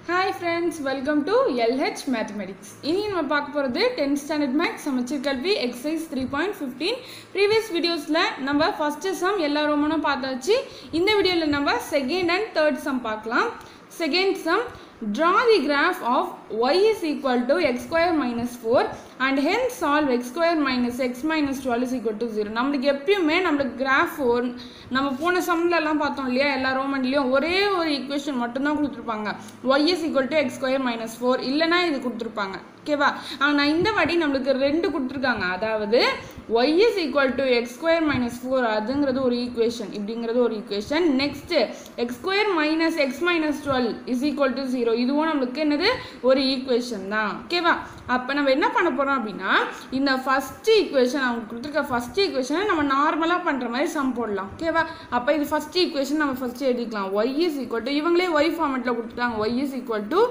hi friends welcome to LH mathematics இனி நம்ம பார்க்க போகிறது டென்த் ஸ்டாண்டர்ட் மேக்ஸ் சமச்சீர் கல்வி exercise three point fifteen previous வீடியோஸில் நம்ம ஃபஸ்ட்டு சம் எல்லா ரோமனும் பார்த்தாச்சு இந்த வீடியோவில் நம்ம செகண்ட் அண்ட் தேர்ட் சம் பார்க்கலாம் second sum draw the graph of y is equal to x square minus 4 and hence solve x square minus x minus 12 is equal to 0 நம்மளுக்கு எப்பயுமே நம்மளுக்கு கிராஃப் நம்ம போன சம்ல எல்லாம் பார்த்தோம் இல்லையா எல்லா ரோமன்லையும் ஒரே ஒரு ஈக்குவேஷன் மட்டும்தான் கொடுத்துருப்பாங்க y is equal to x square minus 4 இல்லைன்னா இது கொடுத்துருப்பாங்க ஓகேவா ஆனால் இந்த வாட்டி நம்மளுக்கு ரெண்டு கொடுத்துருக்காங்க அதாவது y is equal to x square minus 4 அதுங்கிறது ஒரு ஈக்குவேஷன் இப்படிங்கிறது ஒரு equation next x square minus x minus 12 is equal to 0 இதுவும் நம்மளுக்கு என்னது ஒரு ஈக்குவேஷன் தான் ஓகேவா அப்போ நம்ம என்ன பண்ண போகிறோம் அப்படின்னா இந்த ஃபர்ஸ்ட் ஈக்குவேஷன் அவங்க கொடுத்துருக்க ஃபர்ஸ்ட் ஈக்குவேஷனை நம்ம நார்மலாக பண்ணுற மாதிரி சம் போடலாம் ஓகேவா அப்போ இது ஃபர்ஸ்ட் ஈக்குவேஷன் நம்ம ஃபர்ஸ்ட் எழுதிக்கலாம் ஒய் இஸ் ஈக்குவல் டு இவங்களே ஒய் ஃபார்மெட்டில் கொடுத்துட்டாங்க y is equal to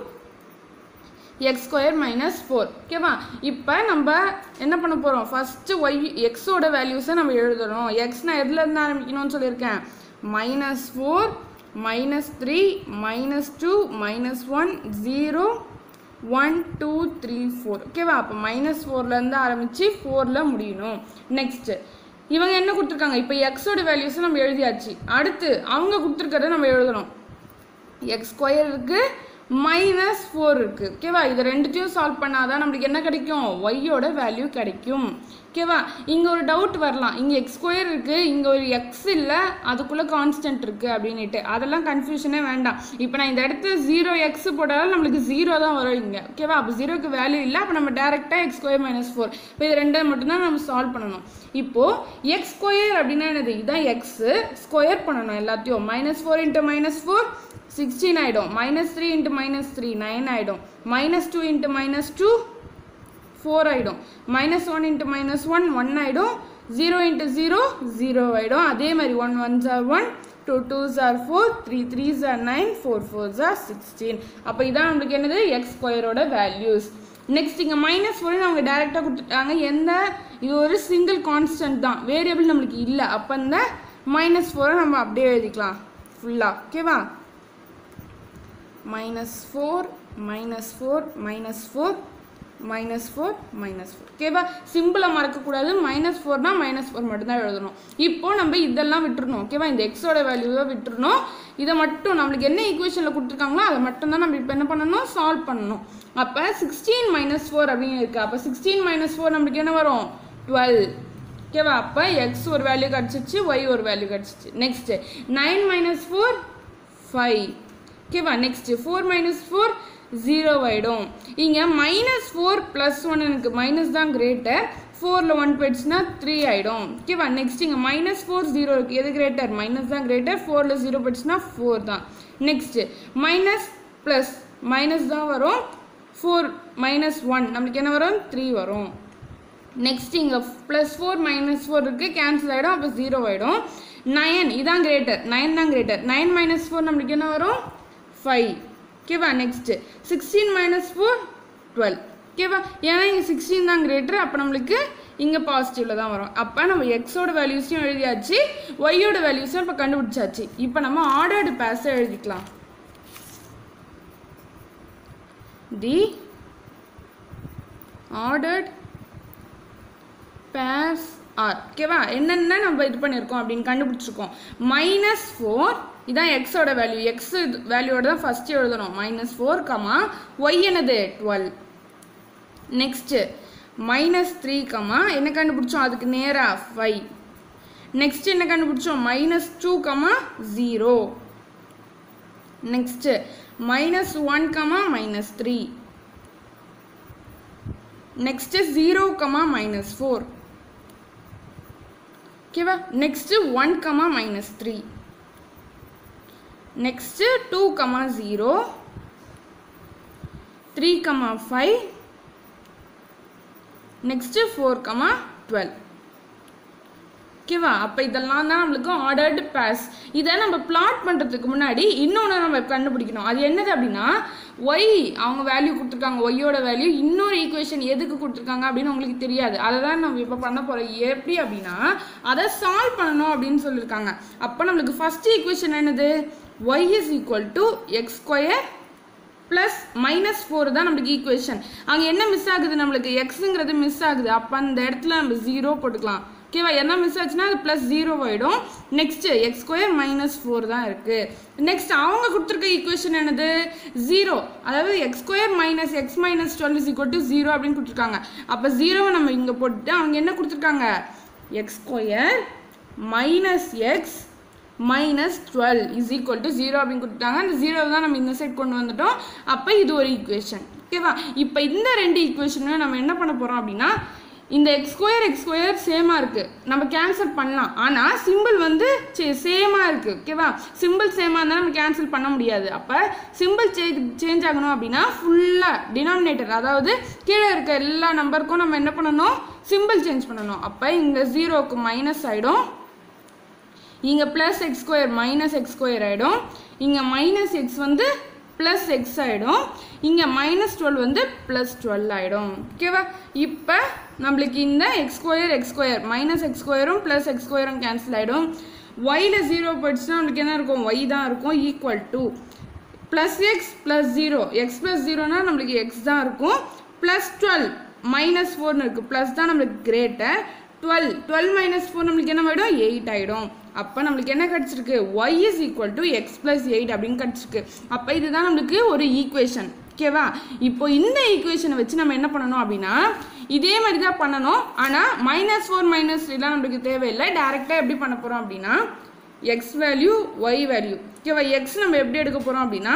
x square minus four ஓகேவா இப்போ நம்ம என்ன பண்ண போகிறோம் ஃபஸ்ட்டு ஒய் எக்ஸோட வேல்யூஸை நம்ம எழுதணும் எக்ஸ் நான் எதுலேருந்து ஆரம்பிக்கணும்னு சொல்லியிருக்கேன் minus four minus three minus two minus one zero one two three four ஓகேவா அப்போ மைனஸ் ஃபோர்லேருந்து ஆரம்பித்து ஃபோரில் முடியணும் நெக்ஸ்ட்டு இவங்க என்ன கொடுத்துருக்காங்க இப்போ எக்ஸோட வேல்யூஸை நம்ம எழுதியாச்சு அடுத்து அவங்க கொடுத்துருக்கறத நம்ம எழுதணும் எக்ஸ் ஸ்கொயர் இருக்குது மைனஸ் ஃபோர் இருக்குது ஓகேவா இது ரெண்டுத்தையும் சால்வ் பண்ணாதான் நம்மளுக்கு என்ன கிடைக்கும் ஒய்யோட வேல்யூ கிடைக்கும் ஓகேவா இங்கே ஒரு டவுட் வரலாம் இங்கே எக்ஸ் ஸ்கொயர் இருக்குது இங்கே ஒரு எக்ஸ் இல்லை அதுக்குள்ளே கான்ஸ்டன்ட் இருக்குது அப்படின்ட்டு அதெல்லாம் கன்ஃபியூஷனே வேண்டாம் இப்போ நான் இந்த இடத்துல ஜீரோ எக்ஸ் போட்டாலும் நம்மளுக்கு ஜீரோ தான் வரும் இங்கே ஓகேவா அப்போ ஜீரோக்கு வேல்யூ இல்லை அப்போ நம்ம டேரெக்டாக எக்ஸ் ஸ்கொயர் மைனஸ் ஃபோர் இப்போ இது ரெண்டை மட்டும்தான் நம்ம சால்வ் பண்ணணும் இப்போது எக்ஸ் ஸ்கொயர் அப்படின்னா என்னது இதுதான் எக்ஸு ஸ்கொயர் பண்ணணும் எல்லாத்தையும் minus four into minus four sixteen ஆகிடும் minus three into minus three nine ஆகிடும் minus two into minus two four ஆகிடும் minus one into minus one one ஆகிடும் ஜீரோ இன்ட்டு ஜீரோ ஜீரோ ஆகிடும் அதே மாதிரி ஒன் ஒன் ஜார் ஒன் டூ டூ ஜார் four three three ஜார் நைன் ஃபோர் ஃபோர் ஜார் சிக்ஸ்டீன் அப்போ இதான் நம்மளுக்கு என்னது எக்ஸ் ஸ்கொயரோட வேல்யூஸ் நெக்ஸ்ட் இங்கே மைனஸ் ஃபோர்னு அவங்க டேரெக்டாக கொடுத்துட்டாங்க எந்த இது ஒரு சிங்கிள் கான்ஸ்டன்ட் தான் வேரியபிள் நம்மளுக்கு இல்லை அப்போ இந்த மைனஸ் ஃபோரை நம்ம அப்படியே எழுதிக்கலாம் ஃபுல்லாக ஓகேவா minus four minus four minus four minus four minus four ஓகேவா சிம்பிளாக மறக்கக்கூடாது மைனஸ் ஃபோர்னால் மைனஸ் ஃபோர் மட்டும்தான் எழுதணும் இப்போ நம்ம இதெல்லாம் விட்டுறணும் ஓகேவா இந்த எக்ஸோட வேல்யூவை விட்டுறணும் இதை மட்டும் நம்மளுக்கு என்ன ஈக்குவேஷனில் கொடுத்துருக்காங்களோ அதை மட்டும்தான் நம்ம இப்போ என்ன பண்ணணும் சால்வ் பண்ணணும் அப்போ சிக்ஸ்டீன் மைனஸ் ஃபோர் அப்படின்னு இருக்குது அப்போ சிக்ஸ்டீன் மைனஸ் ஃபோர் நம்மளுக்கு என்ன வரும் டுவெல் ஓகேவா அப்போ எக்ஸ் ஒரு வேல்யூ கிடச்சிச்சு ஒய் ஒரு வேல்யூ கிடச்சிச்சு next nine minus four five ஓகேவா next four minus four zero ஆகிடும் இங்கே மைனஸ் ஃபோர் ப்ளஸ் ஒன் எனக்கு மைனஸ் தான் கிரேட்டர் ஃபோரில் ஒன் போயிடுச்சுன்னா த்ரீ ஆகிடும் ஓகேவா நெக்ஸ்ட் இங்கே மைனஸ் ஃபோர் ஜீரோ இருக்குது எது கிரேட்டர் மைனஸ் தான் கிரேட்டர் ஃபோரில் ஜீரோ போயிடுச்சுன்னா ஃபோர் தான் நெக்ஸ்ட்டு மைனஸ் ப்ளஸ் மைனஸ் தான் வரும் ஃபோர் மைனஸ் ஒன் நம்மளுக்கு என்ன வரும் த்ரீ வரும் நெக்ஸ்ட் இங்கே ப்ளஸ் ஃபோர் மைனஸ் ஃபோர் இருக்குது கேன்சல் ஆகிடும் அப்போ ஜீரோ ஆகிடும் நயன் இதான் கிரேட்டர் நைன் தான் கிரேட்டர் நைன் மைனஸ் ஃபோர் நம்மளுக்கு என்ன வரும் ஃபைவ் ஓகேவா next sixteen minus four twelve ஓகேவா ஏன்னா இங்கே சிக்ஸ்டீன் தான் கிரேட்டர் அப்போ நம்மளுக்கு இங்கே பாசிட்டிவில் தான் வரும் அப்போ நம்ம எக்ஸோட வேல்யூஸையும் எழுதியாச்சு ஒய்யோட வேல்யூஸும் இப்போ கண்டுபிடிச்சாச்சு இப்போ நம்ம ஆர்டர்டு பேஸை எழுதிக்கலாம் தி ஆர்டர்ட் பேர்ஸ் ஆர் ஓகேவா என்னென்ன நம்ம இது பண்ணியிருக்கோம் அப்படின்னு கண்டுபிடிச்சிருக்கோம் மைனஸ் ஃபோர் இதான் எக்ஸோட வேல்யூ எக்ஸ் வேல்யூவோட தான் ஃபஸ்ட்டு எழுதணும் மைனஸ் ஃபோர் கமா ஒய் என்னது twelve next minus three comma என்ன கண்டுபிடிச்சோம் அதுக்கு நேராக ஃபைவ் நெக்ஸ்ட் என்ன கண்டுபிடிச்சோம் minus two comma zero next minus one comma minus three next zero comma minus four ஓகேவா next one comma minus three next two comma zero three comma five next four comma twelve ஓகேவா அப்போ இதெல்லாம் தான் நம்மளுக்கு ordered base இதை நம்ம plot பண்ணுறதுக்கு முன்னாடி இன்னொன்று நம்ம கண்டுபிடிக்கணும் அது என்னது அப்படின்னா ஒய் அவங்க வேல்யூ கொடுத்துருக்காங்க ஒய்யோட வேல்யூ இன்னொரு ஈக்குவேஷன் எதுக்கு கொடுத்துருக்காங்க அப்படின்னு உங்களுக்கு தெரியாது அதை தான் நம்ம இப்போ பண்ண போகிறோம் எப்படி அப்படின்னா அதை சால்வ் பண்ணணும் அப்படின்னு சொல்லியிருக்காங்க அப்போ நம்மளுக்கு ஃபஸ்ட் ஈக்குவேஷன் என்னது y is equal to x square plus minus four தான் நம்மளுக்கு ஈக்குவேஷன் அங்கே என்ன மிஸ் ஆகுது நம்மளுக்கு எக்ஸுங்கிறது மிஸ் ஆகுது அப்போ அந்த இடத்துல நம்ம ஜீரோ போட்டுக்கலாம் ஓகேவா என்ன மிஸ் ஆச்சுன்னா அது ப்ளஸ் ஜீரோ ஆகிடும் next x square minus four தான் இருக்குது நெக்ஸ்ட் அவங்க கொடுத்துருக்க ஈக்குவேஷன் என்னது ஜீரோ அதாவது x square minus x minus twelve is equal to zero அப்படின்னு கொடுத்துருக்காங்க அப்போ ஜீரோவை நம்ம இங்கே போட்டுட்டு அவங்க என்ன கொடுத்துருக்காங்க x square minus x minus twelve is equal to zero அப்படின்னு கொடுத்துட்டாங்க அந்த ஜீரோவை தான் நம்ம இந்த சைட் கொண்டு வந்துட்டோம் அப்போ இது ஒரு ஈக்குவேஷன் ஓகேவா இப்போ இந்த ரெண்டு ஈக்குவேஷனையும் நம்ம என்ன பண்ண போகிறோம் அப்படின்னா இந்த எக்ஸ் ஸ்கொயர் எக்ஸ் ஸ்கொயர் சேமாக இருக்குது நம்ம கேன்சல் பண்ணலாம் ஆனால் சிம்பிள் வந்து சேமாக இருக்குது ஓகேவா சிம்பிள் சேமாக இருந்தால் நம்ம கேன்சல் பண்ண முடியாது அப்போ சிம்பிள் சே சேஞ்ச் ஆகணும் அப்படின்னா ஃபுல்லாக டினாமினேட்டர் அதாவது கீழே இருக்க எல்லா நம்பருக்கும் நம்ம என்ன பண்ணணும் சிம்பிள் சேஞ்ச் பண்ணணும் அப்போ இங்கே ஜீரோவுக்கு மைனஸ் ஆகிடும் இங்கே plus x square minus x square ஆகிடும் இங்கே மைனஸ் எக்ஸ் வந்து ப்ளஸ் எக்ஸ் ஆகிடும் இங்கே மைனஸ் டுவெல் வந்து ப்ளஸ் டுவெல் ஆகிடும் ஓகேவா இப்போ நம்மளுக்கு இந்த x square x square minus x ஸ்கொயரும் ப்ளஸ் எக்ஸ் ஸ்கொயரும் கேன்சல் ஆகிடும் ஒயில் ஜீரோ போயிடுச்சுன்னா நம்மளுக்கு என்ன இருக்கும் ஒய் தான் இருக்கும் equal to plus x plus zero x plus ஜீரோனா நம்மளுக்கு எக்ஸ் தான் இருக்கும் ப்ளஸ் டுவெல் மைனஸ் ஃபோர்னு இருக்குது ப்ளஸ் தான் நம்மளுக்கு greater twelve twelve minus four நம்மளுக்கு என்ன ஆகிடும் எயிட் ஆகிடும் அப்போ நம்மளுக்கு என்ன கிடச்சிருக்கு y is equal to x plus eight அப்படின்னு கிடச்சிருக்கு அப்போ இதுதான் நம்மளுக்கு ஒரு ஈக்குவேஷன் ஓகேவா இப்போ இந்த ஈக்குவேஷனை வச்சு நம்ம என்ன பண்ணணும் அப்படின்னா இதே மாதிரி தான் பண்ணணும் ஆனால் மைனஸ் ஃபோர் மைனஸ் த்ரீலாம் நம்மளுக்கு தேவையில்லை டேரெக்டாக எப்படி பண்ண போகிறோம் அப்படின்னா எக்ஸ் வேல்யூ ஒய் வேல்யூ ஓகேவா எக்ஸ் நம்ம எப்படி எடுக்க போகிறோம் அப்படின்னா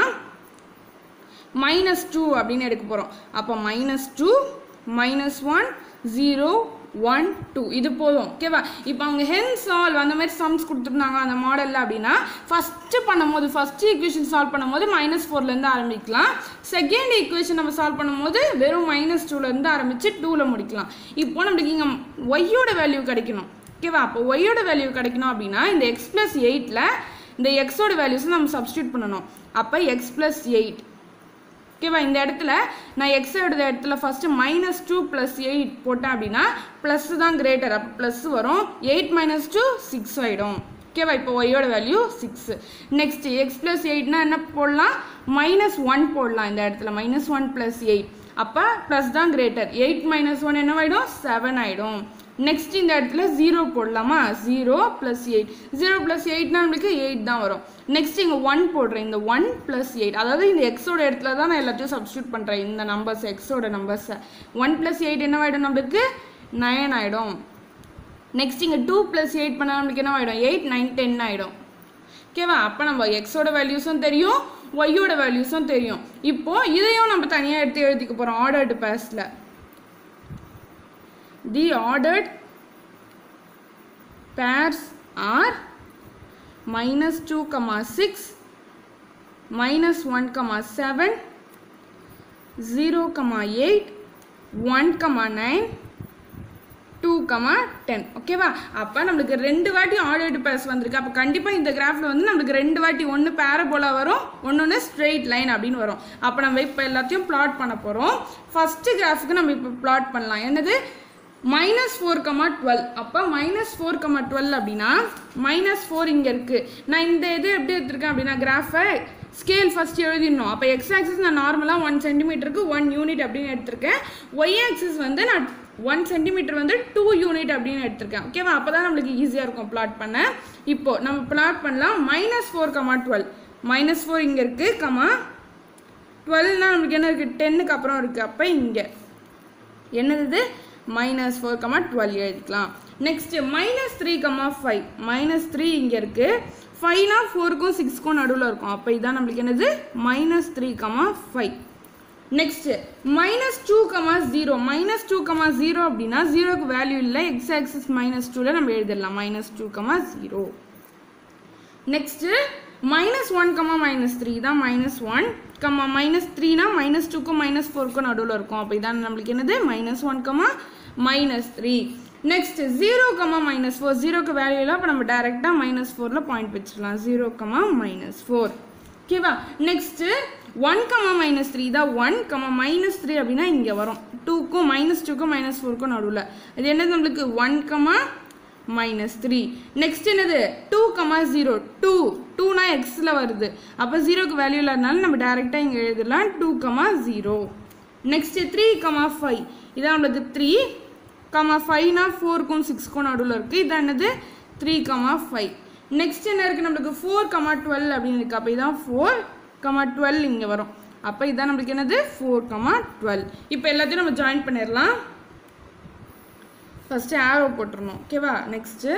மைனஸ் டூ அப்படின்னு எடுக்க போகிறோம் அப்போ minus two minus one zero one two இது போதும் ஓகேவா இப்போ அவங்க ஹென் சால்வ் அந்த மாதிரி சம்ஸ் கொடுத்துருந்தாங்க அந்த மாடலில் அப்படின்னா ஃபஸ்ட்டு பண்ணும்போது ஃபஸ்ட்டு ஈக்குவேஷன் சால்வ் பண்ணும்போது மைனஸ் ஃபோர்லேருந்து ஆரம்பிக்கலாம் செகண்ட் ஈக்குவேஷன் நம்ம சால்வ் பண்ணும்போது வெறும் மைனஸ் டூலேருந்து ஆரம்பித்து டூவில் முடிக்கலாம் இப்போ நம்மளுக்கு இங்கே ஒய்யோட வேல்யூ கிடைக்கணும் ஓகேவா அப்போ ஒய்யோட வேல்யூ கிடைக்கணும் அப்படின்னா இந்த எக்ஸ் ப்ளஸ் எயிட்டில் இந்த எக்ஸோட வேல்யூஸை நம்ம சப்ஸ்டியூட் பண்ணணும் அப்போ எக்ஸ் ப்ளஸ் எயிட் ஓகேவா இந்த இடத்துல நான் எக்ஸ் எடுத்த இடத்துல first minus two plus eight போட்டேன் அப்படின்னா ப்ளஸ் தான் கிரேட்டர் அப்போ ப்ளஸ் வரும் எயிட் மைனஸ் டூ சிக்ஸ் ஆகிடும் ஓகேவா இப்போ ஒய்யோட value six next x plus எயிட்னா என்ன போடலாம் மைனஸ் ஒன் போடலாம் இந்த இடத்துல மைனஸ் ஒன் ப்ளஸ் எயிட் அப்போ ப்ளஸ் தான் கிரேட்டர் எயிட் மைனஸ் ஒன் என்ன ஆகிடும் செவன் ஆகிடும் நெக்ஸ்ட் இந்த இடத்துல ஜீரோ போடலாமா zero plus eight zero plus எயிட்னா நம்மளுக்கு எயிட் தான் வரும் நெக்ஸ்ட் இங்கே ஒன் போடுறேன் இந்த ஒன் ப்ளஸ் எயிட் அதாவது இந்த எக்ஸோட இடத்துல தான் நான் எல்லாத்தையும் சப்ஸ்டியூட் பண்ணுறேன் இந்த நம்பர்ஸ் எக்ஸோட நம்பர்ஸை ஒன் ப்ளஸ் எயிட் என்னவாயிடும் நம்மளுக்கு நயன் ஆகிடும் நெக்ஸ்ட் இங்கே டூ ப்ளஸ் எயிட் பண்ணால் நம்மளுக்கு என்ன ஆகிடும் எயிட் நைன் டென் ஆகிடும் ஓகேவா அப்போ நம்ம எக்ஸோட வேல்யூஸும் தெரியும் ஒய்யோட வேல்யூஸும் தெரியும் இப்போ இதையும் நம்ம தனியாக எடுத்து எழுதிக்க போகிறோம் ஆர்டர்டு பேஸில் the ordered pairs are minus 2 comma 6 minus 1 comma 7 0 comma 8 1 comma 9 two comma ten ஓகேவா அப்போ நம்மளுக்கு ரெண்டு வாட்டி ஆர்டர்டு பேஸ் வந்திருக்கு அப்போ கண்டிப்பாக இந்த கிராஃபில் வந்து நம்மளுக்கு ரெண்டு வாட்டி ஒன்று பேரபோலா வரும் ஒன்று ஸ்ட்ரெயிட் லைன் அப்படின்னு வரும் அப்போ நம்ம இப்போ எல்லாத்தையும் பிளாட் பண்ண போகிறோம் ஃபஸ்ட்டு கிராஃபுக்கு நம்ம இப்போ பிளாட் பண்ணலாம் என்னது மைனஸ் ஃபோர் கமா டுவெல் அப்போ மைனஸ் ஃபோர் கமா டுவெல் அப்படின்னா மைனஸ் ஃபோர் இங்கே இருக்குது நான் இந்த இது எப்படி எடுத்திருக்கேன் அப்படின்னா கிராஃபை ஸ்கேல் ஃபஸ்ட் எழுதிடணும் அப்போ எக்ஸ் ஆக்சிஸ் நான் நார்மலாக ஒன் சென்டிமீட்டருக்கு ஒன் யூனிட் அப்படின்னு எடுத்திருக்கேன் ஒய் ஆக்சிஸ் வந்து நான் ஒன் சென்டிமீட்டர் வந்து டூ யூனிட் அப்படின்னு எடுத்திருக்கேன் ஓகேவா அப்போ தான் நம்மளுக்கு ஈஸியாக இருக்கும் பிளாட் பண்ண இப்போது நம்ம பிளாட் பண்ணலாம் minus four comma twelve minus four இங்கே இருக்குது கமா டுவெல்னால் நம்மளுக்கு என்ன இருக்குது டென்னுக்கு அப்புறம் இருக்குது அப்போ இங்கே என்னது மைனஸ் ஃபோர் கமா டுவெல் எழுதிக்கலாம் next minus three comma five minus three இங்கே இருக்குது ஃபைவ்னா ஃபோருக்கும் சிக்ஸ்க்கும் நடுவில் இருக்கும் அப்போ இதான் நம்மளுக்கு என்னது minus three comma five next minus two comma zero minus two comma zero அப்படின்னா ஜீரோக்கு வேல்யூ இல்லை எக்ஸ் ஆக்சிஸ் மைனஸ் டூவில் நம்ம எழுதிடலாம் minus two comma zero next minus one comma minus three தான் மைனஸ் ஒன் கமா மைனஸ் த்ரீனா minus டூக்கும் minus ஃபோருக்கும் நடுவில் இருக்கும் அப்போ இதான் நம்மளுக்கு என்னது minus one comma minus three next zero comma minus four ஜீரோக்கு வேல்யூவில் அப்போ நம்ம டேரெக்டாக மைனஸ் ஃபோரில் பாயிண்ட் வச்சிடலாம் ஜீரோ கமா மைனஸ் ஃபோர் ஓகேவா next one comma minus three தான் ஒன் கமா மைனஸ் த்ரீ அப்படின்னா இங்கே வரும் டூக்கும் மைனஸ் டூக்கும் மைனஸ் ஃபோருக்கும் நடுவில் இது என்னது நம்மளுக்கு one comma minus three next என்னது டூ கமா ஜீரோ டூ டூனா எக்ஸில் வருது அப்போ ஜீரோக்கு வேல்யூ இல்லாதனால நம்ம டேரெக்டாக இங்கே எழுதலாம் two comma zero next three comma five இதான் நம்மளுக்கு த்ரீ கமா ஃபைவ்னா ஃபோருக்கும் சிக்ஸ்க்கும் நடுவில் இருக்குது இதான் என்னது த்ரீ கமா ஃபைவ் நெக்ஸ்ட் என்ன இருக்குது நம்மளுக்கு ஃபோர் கமா டுவெல் அப்படின்னு இருக்குது அப்போ இதான் ஃபோர் கமா டுவெல் இங்கே வரும் அப்போ இதான் நம்மளுக்கு என்னது ஃபோர் கமா டுவெல் இப்போ எல்லாத்தையும் நம்ம ஜாயின் பண்ணிடலாம் ஃபஸ்ட்டு ஆரோ போட்டுருணும் ஓகேவா நெக்ஸ்ட்டு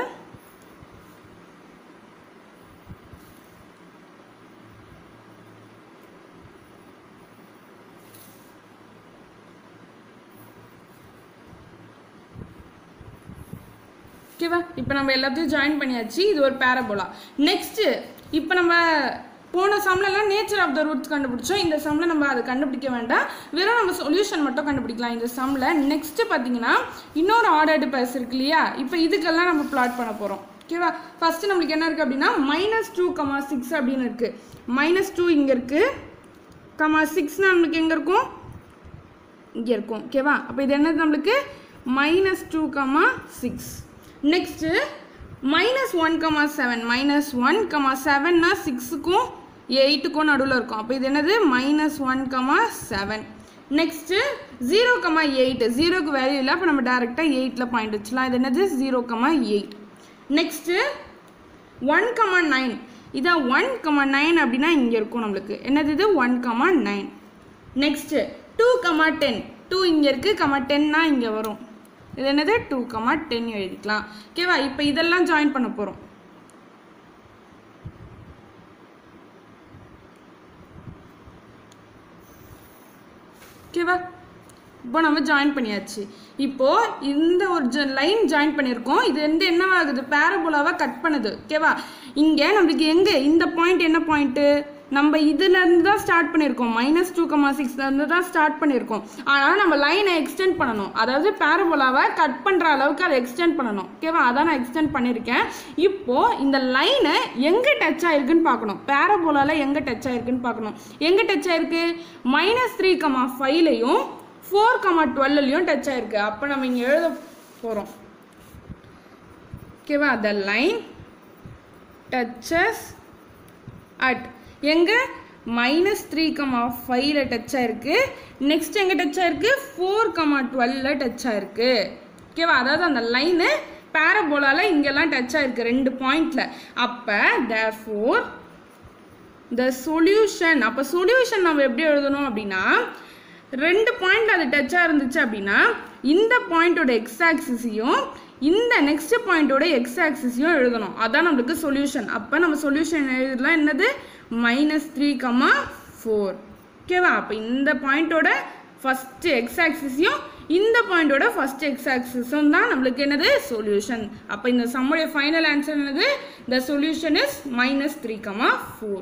ஓகேவா இப்போ நம்ம எல்லாத்தையும் ஜாயின் பண்ணியாச்சு இது ஒரு பேரபோலா நெக்ஸ்ட்டு இப்போ நம்ம போன சம்லலாம் நேச்சர் ஆஃப் த ரூட்ஸ் கண்டுபிடிச்சோம் இந்த சம்மில் நம்ம அதை கண்டுபிடிக்க வேண்டாம் வெறும் நம்ம சொல்யூஷன் மட்டும் கண்டுபிடிக்கலாம் இந்த சம்மில் நெக்ஸ்ட்டு பார்த்தீங்கன்னா இன்னொரு ஆர்டர்டு பேஸ் இருக்கு இல்லையா இப்போ இதுக்கெல்லாம் நம்ம பிளாட் பண்ண போகிறோம் ஓகேவா ஃபஸ்ட்டு நம்மளுக்கு என்ன இருக்குது அப்படின்னா மைனஸ் டூ கமா சிக்ஸ் அப்படின்னு இருக்குது மைனஸ் டூ இங்கே இருக்குது கமா சிக்ஸ்னால் நம்மளுக்கு எங்கே இருக்கும் இங்கே இருக்கும் ஓகேவா அப்போ இது என்னது நம்மளுக்கு minus two comma six next minus one comma seven minus one comma செவன்னா சிக்ஸுக்கும் எயிட்டுக்கும் நடுவில் இருக்கும் அப்போ இது என்னது minus one comma seven next zero comma eight ஜீரோக்கு வேல்யூ இல்லை அப்போ நம்ம டேரெக்டாக எயிட்டில் பாயிண்ட் வச்சுலாம் இது என்னது zero comma eight next one comma nine இதான் ஒன் கமா நைன் அப்படின்னா இங்கே இருக்கும் நம்மளுக்கு என்னது இது one comma nine next two comma ten two இங்கே இருக்குது கமா டென்னா இங்கே வரும் இது என்னது டூ கமா டென் எழுதிக்கலாம் ஓகேவா இப்போ இதெல்லாம் ஜாயின் பண்ண போகிறோம் ஓகேவா இப்போ நம்ம ஜாயின் பண்ணியாச்சு இப்போ இந்த ஒரு லைன் ஜாயின் பண்ணியிருக்கோம் இது வந்து என்னவாகுது பேரபோலாவை கட் பண்ணுது ஓகேவா இங்கே நம்மளுக்கு எங்கே இந்த பாயிண்ட் என்ன பாயிண்ட்டு நம்ம இதுலேருந்து தான் ஸ்டார்ட் பண்ணியிருக்கோம் மைனஸ் டூ கமா சிக்ஸ்லேருந்து தான் ஸ்டார்ட் பண்ணியிருக்கோம் ஆனால் நம்ம லைனை எக்ஸ்டெண்ட் பண்ணணும் அதாவது பேரபோலாவை கட் பண்ணுற அளவுக்கு அதை எக்ஸ்டெண்ட் பண்ணணும் ஓகேவா அதான் நான் எக்ஸ்டெண்ட் பண்ணியிருக்கேன் இப்போது இந்த லைனை எங்கே டச் ஆயிருக்குன்னு பார்க்கணும் பேரபோலாவில் எங்கே டச் ஆயிருக்குன்னு பார்க்கணும் எங்கே டச் ஆயிருக்கு மைனஸ் த்ரீ கமா ஃபைவ்லையும் ஃபோர் கமா டுவெல்லையும் டச் ஆயிருக்கு அப்போ நம்ம இங்கே எழுத போகிறோம் ஓகேவா த லைன் டச்சஸ் அட் எங்கே மைனஸ் த்ரீ கமா ஃபைவ்ல டச் ஆயிருக்கு நெக்ஸ்ட் எங்கே டச் ஆயிருக்கு ஃபோர் கமா டுவெல்ல டச் ஆயிருக்கு ஓகேவா அதாவது அந்த லைனு பேரபோலால இங்கெல்லாம் டச் ஆயிருக்கு ரெண்டு பாயிண்ட்ல அப்போ தேர்ஃபோர் த சொல்யூஷன் அப்போ சொல்யூஷன் நம்ம எப்படி எழுதணும் அப்படின்னா ரெண்டு பாயிண்ட்ல அது டச்சாக இருந்துச்சு அப்படின்னா இந்த பாயிண்டோட எக்ஸ் ஆக்சிஸையும் இந்த நெக்ஸ்ட் பாயிண்டோட எக்ஸ் ஆக்சிஸையும் எழுதணும் அதான் நம்மளுக்கு சொல்யூஷன் அப்போ நம்ம சொல்யூஷன் எழுதலாம் என்னது மைனஸ் த்ரீ கமா ஃபோர் ஓகேவா அப்போ இந்த பாயிண்டோட ஃபஸ்ட்டு எக்ஸ் ஆக்சிஸையும் இந்த பாயிண்டோட ஃபர்ஸ்ட் எக்ஸ் ஆக்சிஸும் தான் நம்மளுக்கு என்னது சொல்யூஷன் அப்போ இந்த சம்முடைய ஃபைனல் ஆன்சர் என்னது the solution is minus three comma four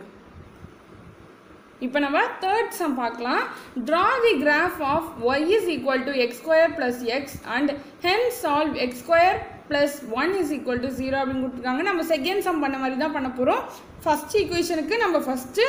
இப்போ நம்ம தேர்ட் சம் பார்க்கலாம் draw the graph of y is equal to x square plus x and hence solve x square plus one is equal to zero அப்படின்னு கொடுத்துருக்காங்க நம்ம second sum பண்ண மாதிரி தான் பண்ண போகிறோம் ஃபஸ்ட் ஈக்குவேஷனுக்கு நம்ம ஃபஸ்ட்டு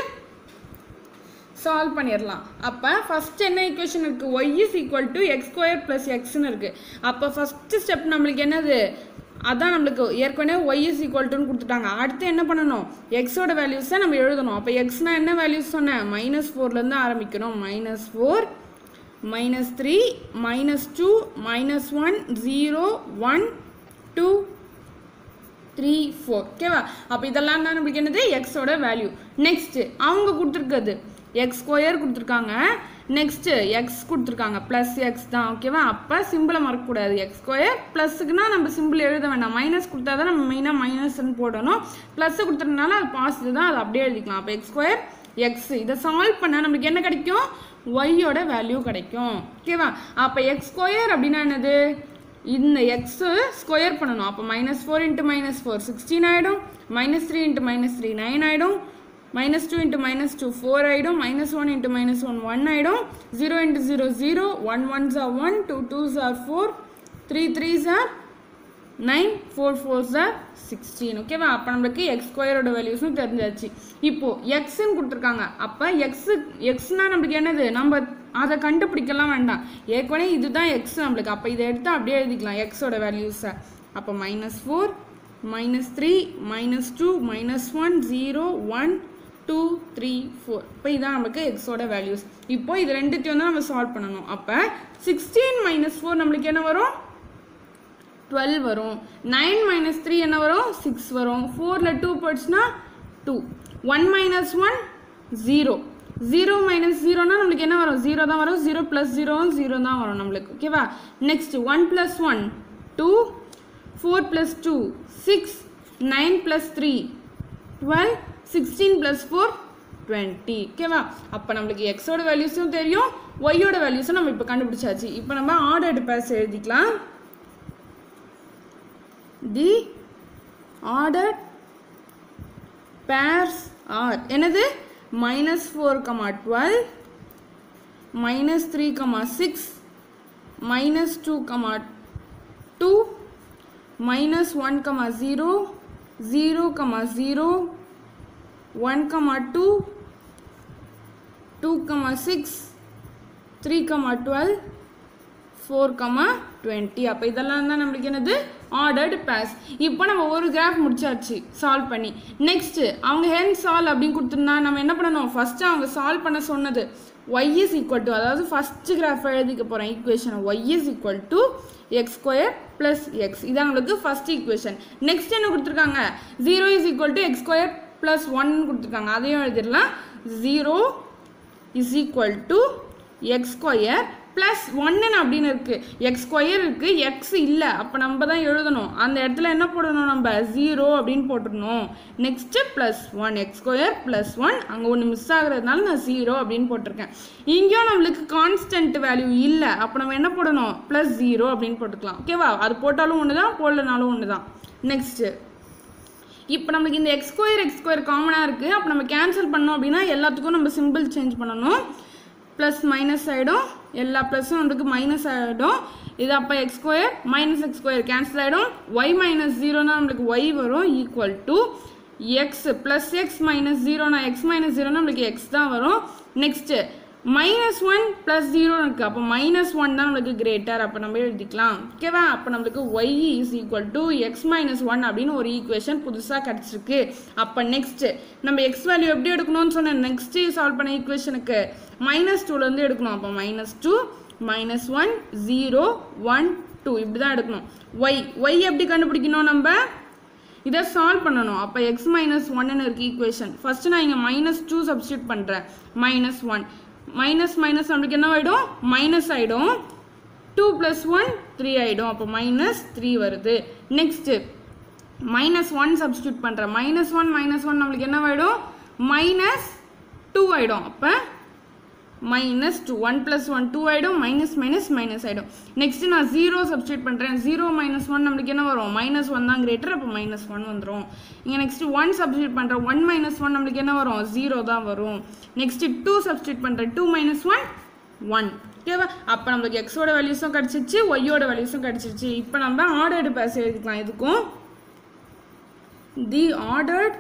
சால்வ் பண்ணிடலாம் அப்போ ஃபஸ்ட் என்ன ஈக்குவேஷன் இருக்குது y is equal to x square plus எக்ஸ்னு இருக்குது அப்போ ஃபஸ்ட்டு ஸ்டெப் நம்மளுக்கு என்னது அதான் நம்மளுக்கு ஏற்கனவே ஒய் இஸ் ஈக்குவல் டுன்னு கொடுத்துட்டாங்க அடுத்து என்ன பண்ணணும் எக்ஸோட வேல்யூஸை நம்ம எழுதணும் அப்போ எக்ஸ்னா என்ன வேல்யூஸ் சொன்னேன் மைனஸ் ஃபோர்லேருந்து ஆரம்பிக்கணும் minus four minus three minus two minus one zero one two three four ஓகேவா அப்போ இதெல்லாம் தான் நம்மளுக்கு என்னது எக்ஸோட வேல்யூ நெக்ஸ்ட்டு அவங்க கொடுத்துருக்கிறது எக்ஸ் ஸ்கொயர் கொடுத்துருக்காங்க நெக்ஸ்ட்டு எக்ஸ் கொடுத்துருக்காங்க ப்ளஸ் எக்ஸ் தான் ஓகேவா அப்போ சிம்பிளை மறக்கக்கூடாது எக்ஸ் ஸ்கொயர் ப்ளஸுக்குனா நம்ம சிம்பிள் எழுத வேண்டாம் மைனஸ் கொடுத்தா தான் நம்ம மெயினாக மைனஸ்ன்னு போடணும் ப்ளஸ் கொடுத்துறதுனால அது பாசிட்டிவ் தான் அதை அப்படியே எழுதிக்கலாம் அப்போ எக்ஸ் ஸ்கொயர் எக்ஸ் இதை சால்வ் பண்ணால் நம்மளுக்கு என்ன கிடைக்கும் ஒய்யோட வேல்யூ கிடைக்கும் ஓகேவா அப்போ எக்ஸ் ஸ்கொயர் அப்படின்னா என்னது இந்த எக்ஸு ஸ்கொயர் பண்ணணும் அப்போ minus four into minus four sixteen ஆகிடும் minus three into minus three nine ஆகிடும் minus two into minus two four ஆகிடும் minus one into minus one one ஆகிடும் zero into zero zero one ones are one two twos are four three threes are nine four fours are sixteen ஓகேவா அப்போ நம்மளுக்கு X ஸ்கொயரோட வேல்யூஸும் தெரிஞ்சாச்சு இப்போது எக்ஸ்ன்னு கொடுத்துருக்காங்க அப்போ எக்ஸு எக்ஸ்னால் நம்மளுக்கு என்னது நம்ம அதை கண்டுபிடிக்கலாம் வேண்டாம் ஏற்கனவே இதுதான் எக்ஸ் நம்மளுக்கு அப்போ இதை எடுத்து அப்படியே எழுதிக்கலாம் எக்ஸோட வேல்யூஸை அப்போ minus four minus three minus two minus one zero one two three four இப்போ இதான் நமக்கு எக்ஸோட வேல்யூஸ் இப்போ இது ரெண்டுத்தையும் தான் நம்ம சால்வ் பண்ணணும் அப்போ சிக்ஸ்டீன் மைனஸ் ஃபோர் நம்மளுக்கு என்ன வரும் டுவெல் வரும் நைன் மைனஸ் த்ரீ என்ன வரும் சிக்ஸ் வரும் ஃபோரில் டூ போயிடுச்சுன்னா two one minus one zero zero minus ஜீரோனா நம்மளுக்கு என்ன வரும் ஜீரோ தான் வரும் ஜீரோ ப்ளஸ் ஜீரோவும் ஜீரோ தான் வரும் நம்மளுக்கு ஓகேவா next one plus one two four plus two six nine plus three twelve sixteen plus four twenty ஓகேவா அப்போ நம்மளுக்கு எக்ஸோட வேல்யூஸும் தெரியும் ஒய்யோட வேல்யூஸும் நம்ம இப்போ கண்டுபிடிச்சாச்சு இப்போ நம்ம ஆர்டர்டு பேஸ் எழுதிக்கலாம் தி ஆர்டர்ட் pairs are என்னது minus 4 comma 12 minus 3 comma 6 minus 2 comma 2 minus 1 comma 0 0 comma 0 1 comma 2 2 comma 6 3 comma 12 four comma twenty அப்போ இதெல்லாம் தான் நம்மளுக்கு என்னது ஆர்டர்டு பேஸ் இப்போ நம்ம ஒரு கிராஃப் முடிச்சாச்சு சால்வ் பண்ணி நெக்ஸ்ட்டு அவங்க ஹென் சால்வ் அப்படின்னு கொடுத்துருந்தா நம்ம என்ன பண்ணணும் ஃபஸ்ட்டு அவங்க சால்வ் பண்ண சொன்னது ஒய் இஸ் ஈக்குவல் டு அதாவது ஃபஸ்ட்டு கிராஃப் எழுதிக்க போகிறேன் equation y is equal to x square plus x இது அவங்களுக்கு ஃபஸ்ட் ஈக்குவேஷன் நெக்ஸ்ட் என்ன கொடுத்துருக்காங்க zero is equal to x square plus one கொடுத்துருக்காங்க அதையும் எழுதிடலாம் zero is equal to x square plus ஒன்னு அப்படின்னு இருக்குது எக்ஸ் ஸ்கொயர் இருக்குது எக்ஸ் இல்லை அப்போ நம்ம தான் எழுதணும் அந்த இடத்துல என்ன போடணும் நம்ம ஜீரோ அப்படின்னு போட்டுடணும் next plus one x square plus one அங்கே ஒன்று மிஸ் ஆகுறதுனால நான் ஜீரோ அப்படின்னு போட்டிருக்கேன் இங்கேயும் நம்மளுக்கு கான்ஸ்டன்ட் வேல்யூ இல்லை அப்போ நம்ம என்ன போடணும் ப்ளஸ் ஜீரோ அப்படின்னு போட்டுக்கலாம் ஓகேவா அது போட்டாலும் ஒன்று தான் போடலனாலும் ஒன்று தான் நெக்ஸ்ட்டு இப்போ நம்மளுக்கு இந்த எக்ஸ் ஸ்கொயர் எக்ஸ் ஸ்கொயர் காமனாக இருக்குது அப்போ நம்ம கேன்சல் பண்ணோம் அப்படின்னா எல்லாத்துக்கும் நம்ம சிம்பிள் சேஞ்ச் பண்ணணும் ப்ளஸ் மைனஸ் ஆகிடும் எல்லா ப்ளஸும் நம்மளுக்கு மைனஸ் ஆகிடும் இது அப்போ x square minus x square cancel ஆகிடும் ஒய் மைனஸ் ஜீரோனா நம்மளுக்கு ஒய் வரும் equal to x plus x minus ஜீரோனா எக்ஸ் மைனஸ் ஜீரோனா நம்மளுக்கு எக்ஸ் தான் வரும் next minus one plus zero இருக்குது அப்போ மைனஸ் ஒன் தான் நம்மளுக்கு கிரேட்டர் அப்போ நம்ம எழுதிக்கலாம் ஓகேவா அப்போ நம்மளுக்கு y is equal to x minus one அப்படின்னு ஒரு ஈக்குவேஷன் புதுசாக கிடச்சிருக்கு அப்போ நெக்ஸ்ட்டு நம்ம எக்ஸ் வேல்யூ எப்படி எடுக்கணும்னு சொன்னேன் நெக்ஸ்ட்டு சால்வ் பண்ண ஈக்குவேஷனுக்கு மைனஸ் டூலேருந்து எடுக்கணும் அப்போ minus two minus one zero one two இப்படி தான் எடுக்கணும் ஒய் ஒய் எப்படி கண்டுபிடிக்கணும் நம்ம இதை சால்வ் பண்ணணும் அப்போ எக்ஸ் மைனஸ் ஒன்னு இருக்கு ஈக்குவேஷன் ஃபர்ஸ்ட் நான் இங்கே மைனஸ் டூ சப்ஸ்டியூட் பண்ணுறேன் மைனஸ் ஒன் மைனஸ் மைனஸ் நம்மளுக்கு என்ன ஆகிடும் மைனஸ் ஆகிடும் டூ ப்ளஸ் ஒன் த்ரீ ஆகிடும் அப்போ மைனஸ் த்ரீ வருது நெக்ஸ்ட்டு மைனஸ் ஒன் சப்ஸ்டியூட் பண்ணுறேன் மைனஸ் ஒன் மைனஸ் ஒன் நம்மளுக்கு என்ன ஆகிடும் மைனஸ் டூ ஆகிடும் அப்போ minus two one plus one two ஆகிடும் மைனஸ் மைனஸ் மைனஸ் ஆகிடும் நெக்ஸ்ட்டு நான் ஜீரோ சப்ஸ்டியூட் பண்ணுறேன் ஜீரோ மைனஸ் ஒன் நம்மளுக்கு என்ன வரும் மைனஸ் ஒன் தான் கிரேட்டர் அப்போ மைனஸ் ஒன் வந்துடும் இங்கே நெக்ஸ்ட்டு ஒன் சப்ஸ்டியூட் பண்ணுறேன் ஒன் மைனஸ் ஒன் நம்மளுக்கு என்ன வரும் ஜீரோ தான் வரும் நெக்ஸ்ட்டு டூ சப்ஸ்டியூட் பண்ணுறேன் டூ மைனஸ் ஒன் ஒன் ஓகேவா அப்போ நம்மளுக்கு எக்ஸோட வேல்யூஸும் கிடச்சிருச்சு ஒய்யோட வேல்யூஸும் கிடச்சிருச்சு இப்போ நம்ம ஆர்டர்டு பேஸ் எழுதிக்கலாம் இதுக்கும் the ordered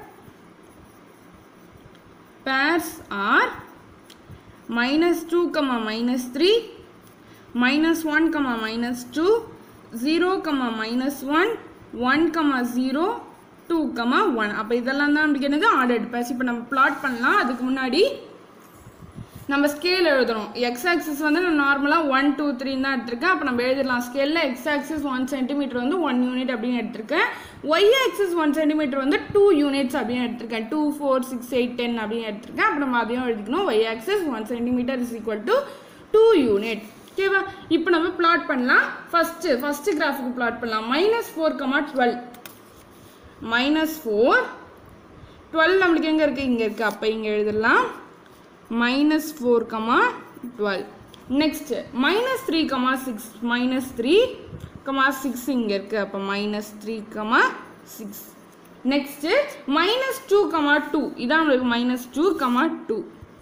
pairs are minus 2 comma minus 3 minus 1 comma minus 2 0 comma minus 1 1 comma 0 2 comma 1 அப்போ இதெல்லாம் தான் நம்மளுக்கு என்னது ஆர்டர்ட் பேஸ் இப்போ நம்ம பிளாட் பண்ணலாம் அதுக்கு முன்னாடி நம்ம ஸ்கேல் எழுதணும் எக்ஸ் ஆக்சிஸ் வந்து நான் நார்மலாக ஒன் டூ த்ரீன்னு தான் எடுத்திருக்கேன் அப்போ நம்ம எழுதிடலாம் ஸ்கேலில் எக்ஸ் ஆக்சிஸ் ஒன் சென்டிமீட்டர் வந்து ஒன் யூனிட் அப்படின்னு எடுத்திருக்கேன் ஒய் ஆக்சிஸ் ஒன் சென்டிமீட்டர் வந்து டூ யூனிட்ஸ் அப்படின்னு எடுத்திருக்கேன் two four six eight ten அப்படின்னு எடுத்திருக்கேன் அப்போ நம்ம அதையும் எழுதிக்கணும் y axis one centimetre is equal to two unit ஓகேவா இப்போ நம்ம பிளாட் பண்ணலாம் ஃபஸ்ட்டு ஃபஸ்ட்டு கிராஃபுக்கு பிளாட் பண்ணலாம் minus four comma twelve minus four twelve நம்மளுக்கு எங்கே இருக்குது இங்கே இருக்குது அப்போ இங்கே எழுதலாம் minus four comma twelve next minus three comma six minus three comma six இங்கே இருக்குது அப்போ minus three comma six next minus two comma two இதான் நம்மளுக்கு minus two comma two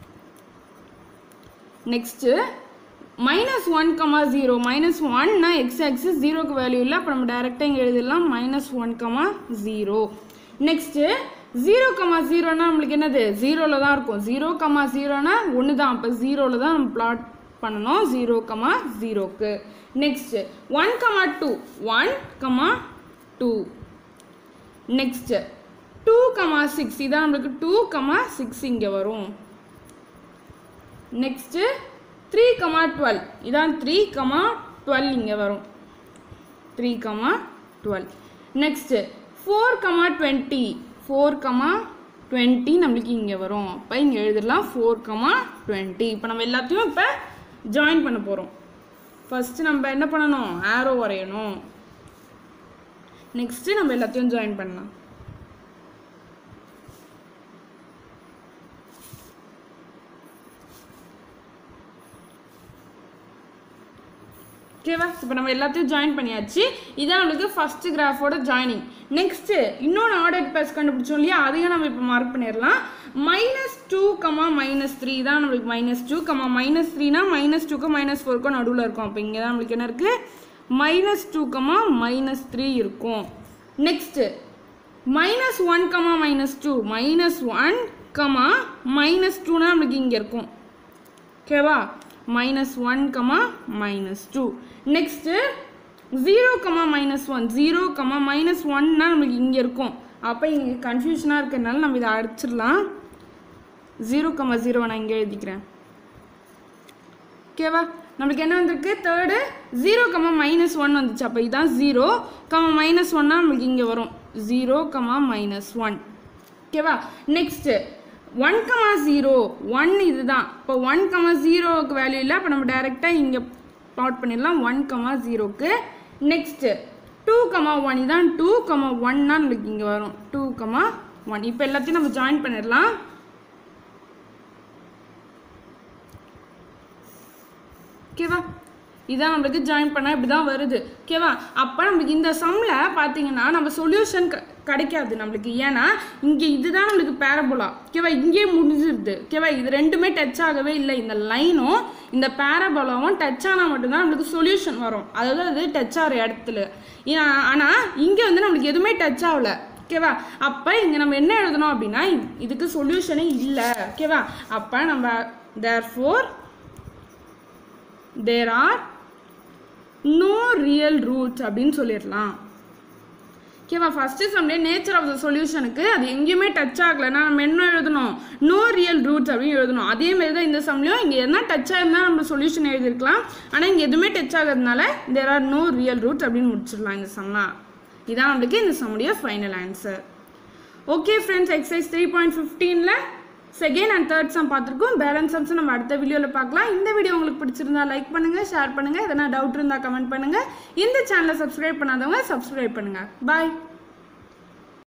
next minus one comma zero minus ஒன்னா x axis ஜீரோக்கு value இல்லை அப்போ நம்ம டேரெக்டாக இங்கே எழுதிடலாம் minus one comma zero next zero comma ஜீரோனா நம்மளுக்கு என்னது ஜீரோவில் தான் இருக்கும் ஜீரோ கமா ஜீரோனா ஒன்று தான் அப்போ ஜீரோவில் தான் நம்ம பிளாட் பண்ணணும் ஜீரோ கமா ஜீரோக்கு next one comma two one comma two next two comma six இதான் நம்மளுக்கு டூ கமா சிக்ஸ் இங்கே வரும் நெக்ஸ்ட்டு த்ரீ கமா டுவெல் இதான் த்ரீ கமா டுவெல் இங்கே வரும் three comma twelve next four comma twenty four comma twenty நம்மளுக்கு இங்கே வரும் அப்போ இங்கே எழுதிடலாம் ஃபோர் கமா டுவெண்ட்டி இப்போ நம்ம எல்லாத்தையும் இப்போ ஜாயின் பண்ண போகிறோம் ஃபஸ்ட்டு நம்ம என்ன பண்ணணும் ஆரோ வரையணும் நெக்ஸ்ட்டு நம்ம எல்லாத்தையும் ஜாயின் பண்ணலாம் ஓகேவா இப்போ நம்ம எல்லாத்தையும் ஜாயின் பண்ணியாச்சு இதான் நம்மளுக்கு ஃபர்ஸ்ட் கிராஃபோட ஜாயினிங் நெக்ஸ்ட்டு இன்னொன்று ஆர்டர் பேஸ் கண்டுபிடிச்சோம் இல்லையா அதையும் நம்ம இப்போ மார்க் பண்ணிடலாம் minus two comma minus three தான் நம்மளுக்கு மைனஸ் டூ கமா மைனஸ் த்ரீனா மைனஸ் டூக்கும் மைனஸ் ஃபோருக்கும் நடுவில் இருக்கும் அப்போ இங்கே தான் நம்மளுக்கு என்ன இருக்குது minus two comma minus three இருக்கும் next minus one comma minus two minus one comma minus டூனா நம்மளுக்கு இங்கே இருக்கும் ஓகேவா minus one comma minus two next zero comma minus one zero comma minus ஒன்னா நம்மளுக்கு இங்கே இருக்கும் அப்போ இங்கே கன்ஃபியூஷனாக இருக்கிறதுனால நம்ம இதை அடிச்சிடலாம் ஜீரோ கமா ஜீரோ நான் இங்கே எழுதிக்கிறேன் ஓகேவா நம்மளுக்கு என்ன வந்திருக்கு third zero comma minus one வந்துச்சு அப்போ இதான் ஜீரோ கமா மைனஸ் ஒன்னா நம்மளுக்கு இங்கே வரும் ஜீரோ கமா மைனஸ் ஒன் ஓகேவா next one comma zero one இதுதான் இப்போ ஒன் கமா ஜீரோவுக்கு வேல்யூ இல்லை அப்போ நம்ம டைரெக்டாக இங்கே ப்ளாட் பண்ணிடலாம் ஒன் கமா ஜீரோக்கு நெக்ஸ்ட்டு டூ கமா ஒன் இதான் டூ கமா ஒன்னா நம்மளுக்கு இங்கே வரும் டூ கமா ஒன் இப்போ எல்லாத்தையும் நம்ம ஜாயின் பண்ணிடலாம் ஓகேவா இதான் நம்மளுக்கு ஜாயின் பண்ணால் இப்படி தான் வருது ஓகேவா அப்போ நம்மளுக்கு இந்த சம்மில் பார்த்தீங்கன்னா நம்ம சொல்யூஷன் க கிடைக்காது நம்மளுக்கு ஏன்னா இங்கே இதுதான் நம்மளுக்கு பேரபோலா ஓகேவா இங்கேயே முடிஞ்சிருது ஓகேவா இது ரெண்டுமே டச் ஆகவே இல்லை இந்த லைனும் இந்த பேரபோலாவும் டச் ஆனால் மட்டும்தான் நம்மளுக்கு சொல்யூஷன் வரும் அதாவது அது டச் ஆகிற இடத்துல ஆனால் இங்கே வந்து நம்மளுக்கு எதுவுமே டச் ஆகல ஓகேவா அப்போ இங்கே நம்ம என்ன எழுதணும் அப்படின்னா இதுக்கு சொல்யூஷனே இல்லை ஓகேவா அப்போ நம்ம therefore there are no real roots அப்படின்னு சொல்லிடலாம் ஓகேவா ஃபஸ்ட்டு சம்டே நேச்சர் ஆஃப் த சொல்யூஷனுக்கு அது எங்கேயுமே டச் ஆகலைன்னா நம்ம என்ன எழுதணும் நோ ரியல் ரூட்ஸ் அப்படின்னு எழுதணும் அதே மாதிரி தான் இந்த சம்லையும் இங்கே என்ன டச் ஆகிருந்தால் நம்ம சொல்யூஷன் எழுதியிருக்கலாம் ஆனால் இங்கே எதுவுமே டச் ஆகிறதுனால there are no real roots அப்படின்னு முடிச்சிடலாம் இந்த சம்லாம் இதான் நம்மளுக்கு இந்த சம்முடைய final answer okay friends exercise three point ஃபிஃப்டீனில் செகண்ட் அண்ட் தேர்ட் சம் பார்த்துருக்கோம் பேலன்ஸ் சம்ஸ் நம்ம அடுத்த வீடியோவில் பார்க்கலாம் இந்த வீடியோ உங்களுக்கு பிடிச்சிருந்தா லைக் பண்ணுங்கள் ஷேர் பண்ணுங்கள் எதனா டவுட் இருந்தால் கமெண்ட் பண்ணுங்கள் இந்த சேனலை சப்ஸ்கிரைப் பண்ணாதவங்க சப்ஸ்கிரைப் பண்ணுங்கள் பாய்